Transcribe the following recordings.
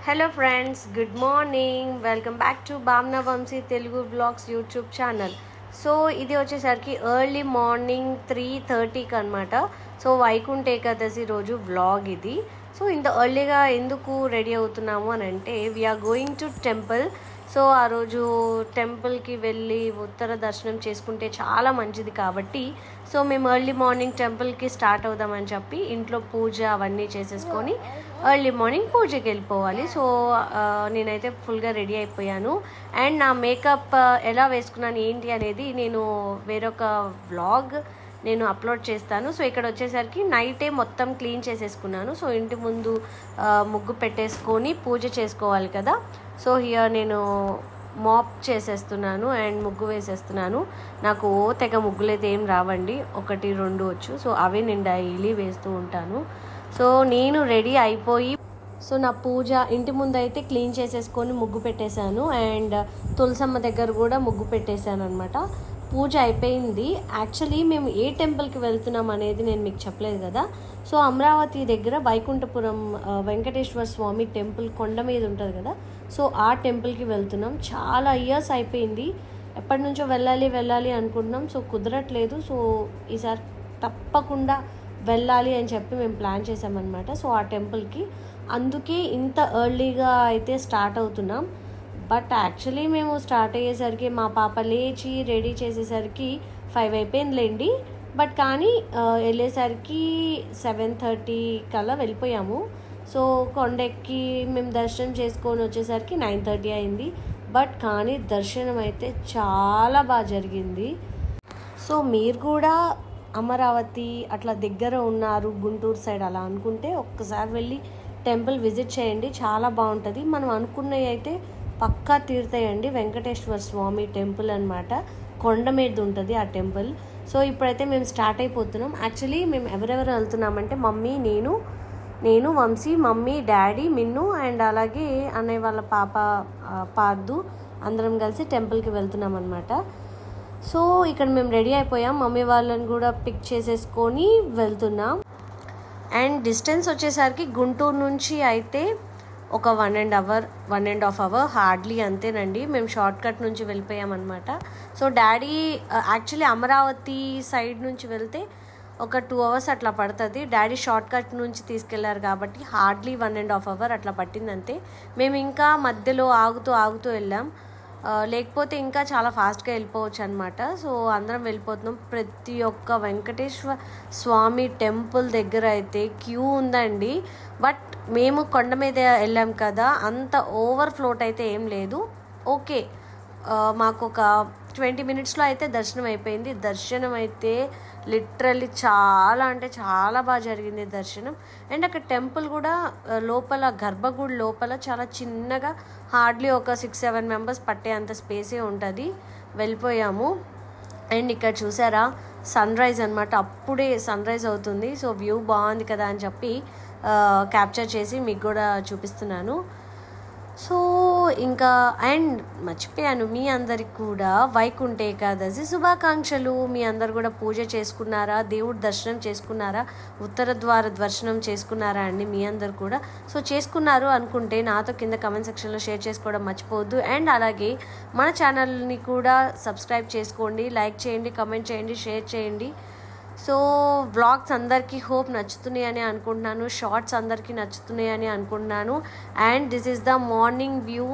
hello friends good morning welcome back to Bhavana Vamsi Telugu vlogs YouTube channel so ఇది వచ్చేసరికి early morning three థర్టీకి అనమాట so Vaikuntha Ekadashi రోజు వ్లాగ్ ఇది సో ఇంత ఎర్లీగా ఎందుకు రెడీ అవుతున్నాము అని అంటే we're going to temple so ఆ రోజు టెంపుల్కి వెళ్ళి ఉత్తర దర్శనం చేసుకుంటే చాలా మంచిది కాబట్టి సో మేము ఎర్లీ మార్నింగ్ టెంపుల్కి స్టార్ట్ అవుదామని చెప్పి ఇంట్లో పూజ అవన్నీ చేసేసుకొని ఎర్లీ మార్నింగ్ పూజకి వెళ్ళిపోవాలి సో ఆ, నేనైతే ఫుల్గా రెడీ అయిపోయాను అండ్ నా మేకప్ ఎలా వేసుకున్నాను ఏంటి అనేది నేను వేరొక వ్లాగ్ నేను అప్లోడ్ చేస్తాను సో ఇక్కడ వచ్చేసరికి నైటే మొత్తం క్లీన్ చేసేసుకున్నాను సో ఇంటి ముందు ఆ, ముగ్గు పెట్టేసుకొని పూజ చేసుకోవాలి కదా సో హియర్ నేను మాప్ చేసేస్తున్నాను అండ్ ముగ్గు వేసేస్తున్నాను నాకు ఓ తెగ ముగ్గులు అయితే ఏం రావండి ఒకటి రెండు వచ్చు సో అవే నేను డైలీ వేస్తూ ఉంటాను సో నేను రెడీ అయిపోయి సో నా పూజ ఇంటి ముందు అయితే క్లీన్ చేసేసుకొని ముగ్గు పెట్టేశాను అండ్ తులసమ్మ దగ్గర కూడా ముగ్గు పెట్టేశాను అనమాట పూజ అయిపోయింది యాక్చువల్లీ మేము ఏ టెంపుల్కి వెళ్తున్నాం అనేది నేను మీకు చెప్పలేదు కదా సో అమరావతి దగ్గర వైకుంఠపురం ఆ, వెంకటేశ్వర స్వామి టెంపుల్ కొండ మీద ఉంటుంది కదా సో ఆ టెంపుల్కి వెళ్తున్నాం చాలా ఇయర్స్ అయిపోయింది ఎప్పటి నుంచో వెళ్ళాలి వెళ్ళాలి అనుకుంటున్నాం సో కుదరట్లేదు సో ఈసారి తప్పకుండా వెళ్ళాలి అని చెప్పి మేము ప్లాన్ చేసామన్నమాట సో ఆ టెంపుల్కి అందుకే ఇంత ఎర్లీగా అయితే స్టార్ట్ అవుతున్నాం బట్ యాక్చువల్లీ మేము స్టార్ట్ అయ్యేసరికి మా పాప లేచి రెడీ చేసేసరికి ఫైవ్ అయిపోయిందిలేండి బట్ కానీ ఆ, వెళ్ళేసరికి సెవెన్ థర్టీ కల్లా వెళ్ళిపోయాము సో కొండెక్కి మేము దర్శనం చేసుకొని వచ్చేసరికి నైన్ థర్టీ అయింది బట్ కానీ దర్శనం అయితే చాలా బాగా జరిగింది సో మీరు కూడా అమరావతి అట్లా దగ్గర ఉన్నారు గుంటూరు సైడ్ అలా అనుకుంటే ఒక్కసారి వెళ్ళి టెంపుల్ విజిట్ చేయండి చాలా బాగుంటుంది మనం అనుకున్నవి అయితే పక్కా తీరుతాయండి వెంకటేశ్వర స్వామి టెంపుల్ అన్నమాట కొండ మీద ఉంటుంది ఆ టెంపుల్ సో ఇప్పుడైతే మేము స్టార్ట్ అయిపోతున్నాం యాక్చువల్లీ మేము ఎవరెవరు వెళ్తున్నామంటే మమ్మీ నేను నేను Vamsi mummy daddy Minnu and అలాగే అన్నయ్య వాళ్ళ పాప ఆ, పార్దు అందరం కలిసి టెంపుల్కి వెళ్తున్నాం అనమాట సో ఇక్కడ మేము రెడీ అయిపోయాం మమ్మీ వాళ్ళని కూడా పిక్ చేసేసుకొని వెళ్తున్నాం అండ్ డిస్టెన్స్ వచ్చేసరికి గుంటూరు నుంచి అయితే ఒక one and hour one and half hour hardly అంతేనండి మేము షార్ట్ కట్ నుంచి వెళ్ళిపోయామన్నమాట so daddy actually Amaravati side నుంచి వెళ్తే ఒక టూ అవర్స్ అట్లా పడుతుంది డాడీ షార్ట్ కట్ నుంచి తీసుకెళ్లారు కాబట్టి hardly one and half hour అట్లా పట్టింది అంతే మేము ఇంకా మధ్యలో ఆగుతూ ఆగుతూ వెళ్ళాం ఆ, లేకపోతే ఇంకా చాలా ఫాస్ట్గా వెళ్ళిపోవచ్చు అనమాట సో అందరం వెళ్ళిపోతున్నాం ప్రతి ఒక్క వెంకటేశ్వర స్వామి టెంపుల్ దగ్గర అయితే క్యూ ఉందండి బట్ మేము కొండ మీద వెళ్ళాం కదా అంత ఓవర్ ఫ్లోట్ అయితే ఏం లేదు ఓకే ఆ, మాకు ఒక ట్వంటీ మినిట్స్లో అయితే దర్శనం అయిపోయింది దర్శనం అయితే లిటరల్లీ చాలా అంటే చాలా బాగా జరిగింది దర్శనం అండ్ అక్కడ టెంపుల్ కూడా ఆ, లోపల గర్భగుడి లోపల చాలా చిన్నగా హార్డ్లీ ఒక సిక్స్ సెవెన్ మెంబర్స్ పట్టే అంత స్పేసే ఉంటుంది వెళ్ళిపోయాము అండ్ ఇక్కడ చూసారా సన్ రైజ్ అనమాట అప్పుడే సన్ రైజ్ అవుతుంది సో వ్యూ బాగుంది కదా అని చెప్పి క్యాప్చర్ చేసి మీకు కూడా చూపిస్తున్నాను సో ఇంకా అండ్ మర్చిపోయాను మీ అందరికి కూడా వైకుంఠ ఏకాదశి శుభాకాంక్షలు మీ అందరు కూడా పూజ చేసుకున్నారా దేవుడి దర్శనం చేసుకున్నారా ఉత్తర ద్వార దర్శనం చేసుకున్నారా అండి మీ అందరు కూడా సో చేసుకున్నారు అనుకుంటే నాతో కింద కమెంట్ సెక్షన్లో షేర్ చేసుకోవడం మర్చిపోవద్దు అండ్ అలాగే మన ఛానల్ని కూడా సబ్స్క్రైబ్ చేసుకోండి లైక్ చేయండి కమెంట్ చేయండి షేర్ చేయండి సో వ్లాగ్స్ అందరికీ హోప్ నచ్చుతున్నాయని అనుకుంటున్నాను షార్ట్స్ అందరికీ నచ్చుతున్నాయని అనుకుంటున్నాను and this is the morning view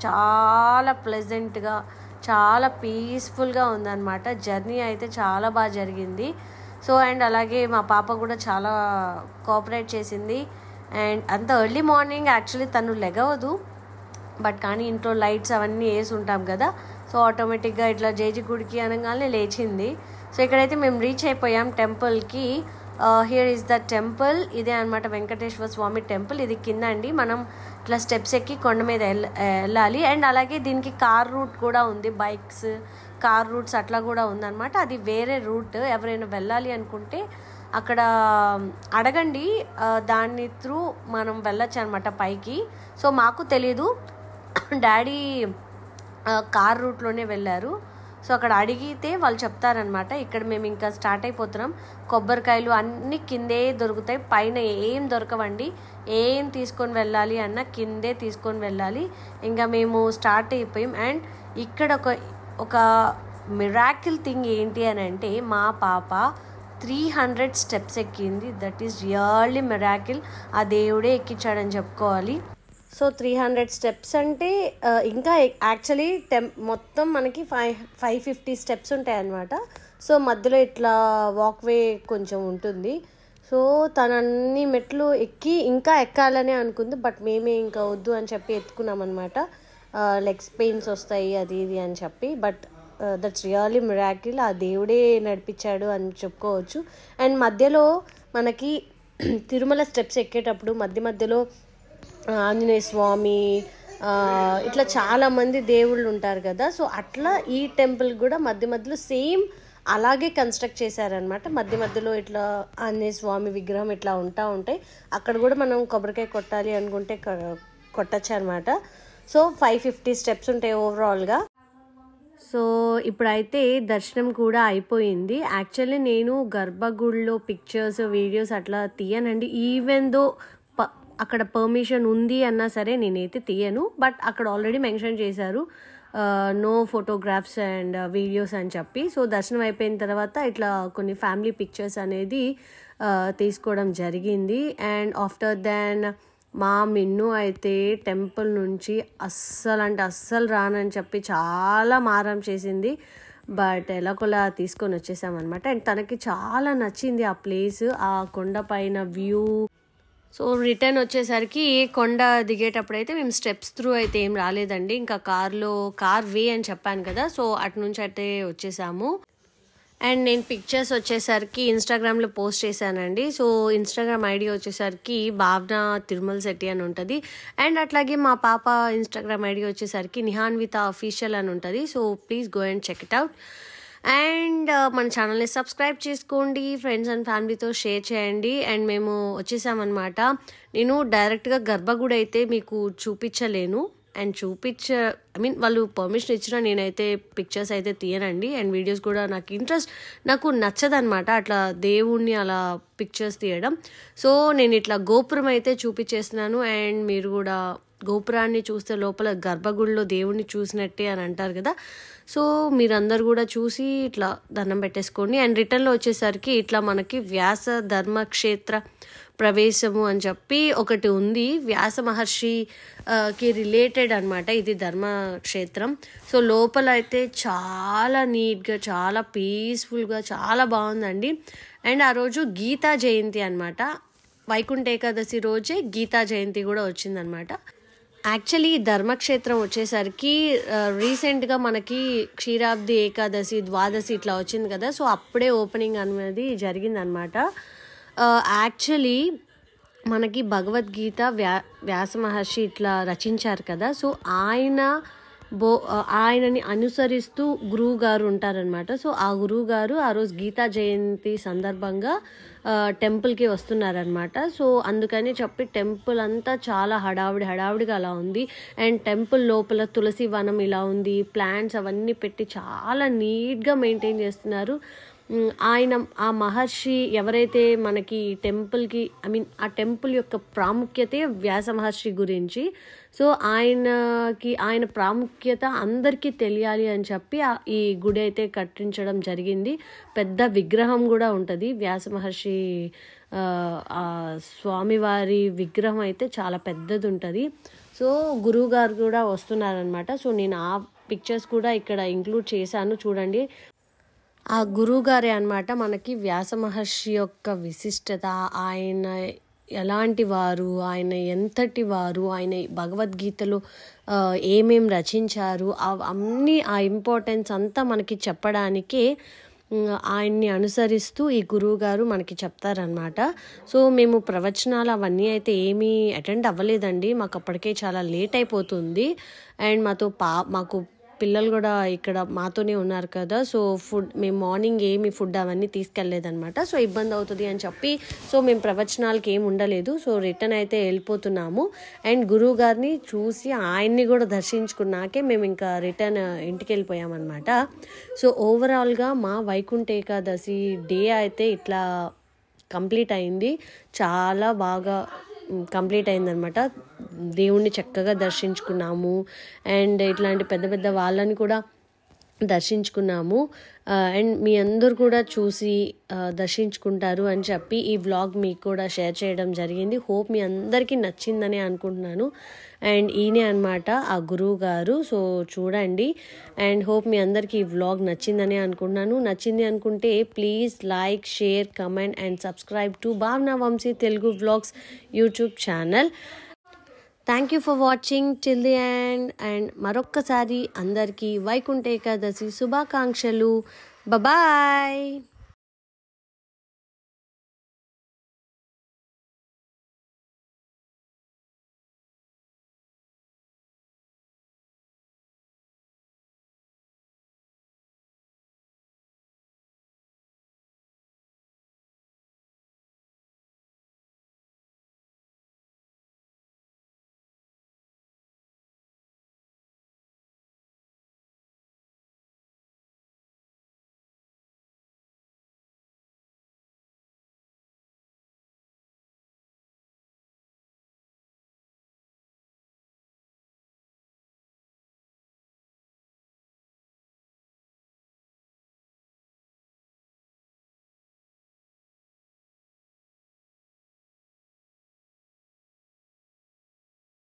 చాలా ప్లెజెంట్గా చాలా పీస్ఫుల్గా ఉందన్నమాట జర్నీ అయితే చాలా బాగా జరిగింది సో అండ్ అలాగే మా పాప కూడా చాలా కోఆపరేట్ చేసింది అండ్ అంత ఎర్లీ మార్నింగ్ యాక్చువల్లీ తను లెగవదు బట్ కానీ ఇంట్లో లైట్స్ అవన్నీ వేసి ఉంటాం కదా సో ఆటోమేటిక్గా ఇట్లా జేజి గుడికి అనగానే లేచింది సో ఇక్కడైతే మేము రీచ్ అయిపోయాం టెంపుల్కి హియర్ ఇస్ ద టెంపుల్ ఇదే అనమాట వెంకటేశ్వర స్వామి టెంపుల్ ఇది కింద అండి మనం ఇట్లా స్టెప్స్ ఎక్కి కొండ మీద వెళ్ళ- వెళ్ళాలి అండ్ అలాగే దీనికి కార్ రూట్ కూడా ఉంది బైక్స్ కార్ రూట్స్ అట్లా కూడా ఉందన్నమాట అది వేరే రూట్ ఎవరైనా వెళ్ళాలి అనుకుంటే అక్కడ అడగండి ఆ, దాని త్రూ మనం వెళ్ళొచ్చు అనమాట పైకి సో మాకు తెలీదు డాడీ ఆ, కార్ రూట్లోనే వెళ్ళారు సో అక్కడ అడిగితే వాళ్ళు చెప్తారనమాట ఇక్కడ మేము ఇంకా స్టార్ట్ అయిపోతున్నాం కొబ్బరికాయలు అన్నీ కిందే దొరుకుతాయి పైన ఏం దొరకవండి ఏం తీసుకొని వెళ్ళాలి అన్న కిందే తీసుకొని వెళ్ళాలి ఇంకా మేము స్టార్ట్ అయిపోయాం అండ్ ఇక్కడ ఒక ఒక మిరాకిల్ థింగ్ ఏంటి అని అంటే మా పాప త్రీ హండ్రెడ్ స్టెప్స్ ఎక్కింది దట్ ఈస్ రియల్లీ మిరాకిల్ ఆ దేవుడే ఎక్కించాడని చెప్పుకోవాలి సో త్రీ హండ్రెడ్ స్టెప్స్ అంటే ఆ, ఇంకా యాక్చువల్లీ టెం మొత్తం మనకి ఫైవ్ ఫైవ్ ఫిఫ్టీ స్టెప్స్ ఉంటాయి అన్నమాట సో మధ్యలో ఇట్లా వాక్వే కొంచెం ఉంటుంది సో తను అన్ని మెట్లు ఎక్కి ఇంకా ఎక్కాలని అనుకుంది బట్ మేమే ఇంకా వద్దు అని చెప్పి ఎత్తుకున్నాం అనమాట లెగ్స్ పెయిన్స్ వస్తాయి అది ఇది అని చెప్పి బట్ దట్స్ రియల్లీ మిరాకిల్ ఆ దేవుడే నడిపించాడు అని చెప్పుకోవచ్చు అండ్ మధ్యలో మనకి తిరుమల స్టెప్స్ ఎక్కేటప్పుడు మధ్య మధ్యలో ఆ, ఆంజనేయ స్వామి ఆ, ఇట్లా చాలా మంది దేవుళ్ళు ఉంటారు కదా సో అట్లా ఈ టెంపుల్ కూడా మధ్య మధ్యలో సేమ్ అలాగే కన్స్ట్రక్ట్ చేశారనమాట మధ్య మధ్యలో ఇట్లా ఆంజనేయ స్వామి విగ్రహం ఇట్లా ఉంటా ఉంటాయి అక్కడ కూడా మనం కొబ్బరికాయ కొట్టాలి అనుకుంటే కొట్టచ్చు అనమాట సో ఫైవ్ ఫిఫ్టీ స్టెప్స్ ఉంటాయి ఓవరాల్గా సో ఇప్పుడైతే దర్శనం కూడా అయిపోయింది యాక్చువల్లీ నేను గర్భగుడిలో పిక్చర్స్ వీడియోస్ అట్లా తీయనండి ఈవెన్ దో ప- అక్కడ పర్మిషన్ ఉంది అన్నా సరే నేనైతే తీయను బట్ అక్కడ ఆల్రెడీ మెన్షన్ చేశారు నో ఫోటోగ్రాఫ్స్ అండ్ వీడియోస్ అని చెప్పి సో దర్శనం అయిపోయిన తర్వాత ఇట్లా కొన్ని ఫ్యామిలీ పిక్చర్స్ అనేది ఆ, తీసుకోవడం జరిగింది అండ్ ఆఫ్టర్ దాన్ మా మిన్ను అయితే టెంపుల్ నుంచి అస్సలు అంటే అస్సలు రానని చెప్పి చాలా మారం చేసింది బట్ ఎలాగోలా తీసుకొని వచ్చేసామన్నమాట అండ్ తనకి చాలా నచ్చింది ఆ ప్లేస్ ఆ కొండ పైన వ్యూ సో రిటర్న్ వచ్చేసరికి కొండ దిగేటప్పుడు అయితే మేము స్టెప్స్ త్రూ అయితే ఏం రాలేదండి ఇంకా కార్లో కార్ వే అని చెప్పాను కదా సో అటు నుంచి అయితే వచ్చేసాము అండ్ నేను పిక్చర్స్ వచ్చేసరికి ఇన్స్టాగ్రామ్లో పోస్ట్ చేశానండి సో ఇన్స్టాగ్రామ్ ఐడి వచ్చేసరికి భావన తిరుమల శెట్టి అని ఉంటుంది అండ్ అట్లాగే మా పాప ఇన్స్టాగ్రామ్ ఐడి వచ్చేసరికి నిహాన్విత అఫీషియల్ అని ఉంటుంది so please go and check it out and మన ఛానల్ని సబ్స్క్రైబ్ చేసుకోండి ఫ్రెండ్స్ అండ్ ఫ్యామిలీతో షేర్ చేయండి అండ్ మేము వచ్చేసామన్నమాట నేను డైరెక్ట్గా గర్భగుడి అయితే మీకు చూపించలేను అండ్ చూపించ ఐ మీన్ వాళ్ళు పర్మిషన్ ఇచ్చినా నేనైతే పిక్చర్స్ అయితే తీయనండి అండ్ వీడియోస్ కూడా నాకు ఇంట్రెస్ట్ నాకు నచ్చదనమాట అట్లా దేవుణ్ణి అలా పిక్చర్స్ తీయడం సో నేను ఇట్లా గోపురం అయితే చూపించేస్తున్నాను అండ్ మీరు కూడా గోపురాన్ని చూస్తే లోపల గర్భగుడిలో దేవుణ్ణి చూసినట్టే అని అంటారు కదా సో మీరందరు కూడా చూసి ఇట్లా దండం పెట్టేసుకోండి అండ్ రిటర్న్లో వచ్చేసరికి ఇట్లా మనకి వ్యాస ధర్మక్షేత్ర ప్రవేశము అని చెప్పి ఒకటి ఉంది వ్యాస మహర్షి ఆ, కి రిలేటెడ్ అనమాట ఇది ధర్మక్షేత్రం సో లోపల అయితే చాలా నీట్గా చాలా పీస్ఫుల్గా చాలా బాగుందండి అండ్ ఆ రోజు గీతా జయంతి అనమాట వైకుంఠ ఏకాదశి రోజే గీతా జయంతి కూడా వచ్చిందనమాట యాక్చువల్లీ ఈ ధర్మక్షేత్రం వచ్చేసరికి ఆ, రీసెంట్గా మనకి క్షీరాబ్ది ఏకాదశి ద్వాదశి ఇట్లా వచ్చింది కదా సో అప్పుడే ఓపెనింగ్ అనేది జరిగిందనమాట యాక్చువల్లీ మనకి భగవద్గీత వ్యా వ్యాస మహర్షి ఇట్లా రచించారు కదా సో ఆయన బో ఆయనని అనుసరిస్తూ గురువు గారు ఉంటారనమాట సో ఆ గురువు గారు ఆ రోజు గీతా జయంతి సందర్భంగా ఆ, టెంపుల్కి వస్తున్నారనమాట సో అందుకని చెప్పి టెంపుల్ అంతా చాలా హడావిడి హడావిడిగా అలా ఉంది అండ్ టెంపుల్ లోపల తులసి వనం ఇలా ఉంది ప్లాంట్స్ అవన్నీ పెట్టి చాలా నీట్గా మెయింటైన్ చేస్తున్నారు ఉమ్, ఆయన ఆ మహర్షి ఎవరైతే మనకి టెంపుల్కి ఐ మీన్ ఆ టెంపుల్ యొక్క ప్రాముఖ్యతే వ్యాస మహర్షి గురించి సో ఆయనకి ఆయన ప్రాముఖ్యత అందరికీ తెలియాలి అని చెప్పి ఆ- ఈ గుడి అయితే కట్టించడం జరిగింది పెద్ద విగ్రహం కూడా ఉంటుంది వ్యాస మహర్షి ఆ, ఆ స్వామివారి విగ్రహం అయితే చాలా పెద్దది ఉంటుంది సో గురువు గారు కూడా వస్తున్నారనమాట సో నేను ఆ పిక్చర్స్ కూడా ఇక్కడ ఇంక్లూడ్ చేశాను చూడండి ఆ గురువు గారే అనమాట మనకి వ్యాస మహర్షి యొక్క విశిష్టత ఆయన ఎలాంటి వారు ఆయన ఎంతటి వారు ఆయన భగవద్గీతలో ఆ, ఏమేం రచించారు అవ్- అన్ని ఆ ఇంపార్టెన్స్ అంతా మనకి చెప్పడానికే ఉమ్, ఆయన్ని అనుసరిస్తూ ఈ గురువు గారు మనకి చెప్తారనమాట సో మేము ప్రవచనాలు అవన్నీ అయితే ఏమీ అటెండ్ అవ్వలేదండి మాకు అప్పటికే చాలా లేట్ అయిపోతుంది అండ్ మాతో పా మాకు పిల్లలు కూడా ఇక్కడ మాతోనే ఉన్నారు కదా సో ఫుడ్ మేము మార్నింగ్ ఏమి ఫుడ్ అవన్నీ తీసుకెళ్ళలేదన్నమాట సో ఇబ్బంది అవుతుంది అని చెప్పి సో మేము ప్రవచనాలకి ఏమి ఉండలేదు సో రిటర్న్ అయితే వెళ్ళిపోతున్నాము అండ్ గురువు గారిని చూసి ఆయన్ని కూడా దర్శించుకున్నాకే మేము ఇంకా రిటర్న్ ఇంటికి వెళ్ళిపోయామన్నమాట సో ఓవరాల్గా మా వైకుంఠ ఏకాదశి డే అయితే ఇట్లా కంప్లీట్ అయింది చాలా బాగా కంప్లీట్ అయిందనమాట దేవుణ్ణి చక్కగా దర్శించుకున్నాము అండ్ ఇట్లాంటి పెద్ద పెద్ద వాళ్ళని కూడా దర్శించుకున్నాము అండ్ మీ అందరు కూడా చూసి ఆ, దర్శించుకుంటారు అని చెప్పి ఈ వ్లాగ్ మీకు కూడా షేర్ చేయడం జరిగింది హోప్ మీ అందరికీ నచ్చిందని అనుకుంటున్నాను అండ్ ఈయనే అనమాట ఆ గురువు గారు సో చూడండి అండ్ హోప్ మీ అందరికీ ఈ వ్లాగ్ నచ్చిందని అనుకుంటున్నాను నచ్చింది అనుకుంటే please like share comment and subscribe to Bhavana Vamsi Telugu vlogs YouTube channel thank you for watching till the end and మరొక్కసారి అందరికీ వైకుంఠ ఏకాదశి శుభాకాంక్షలు బాయ్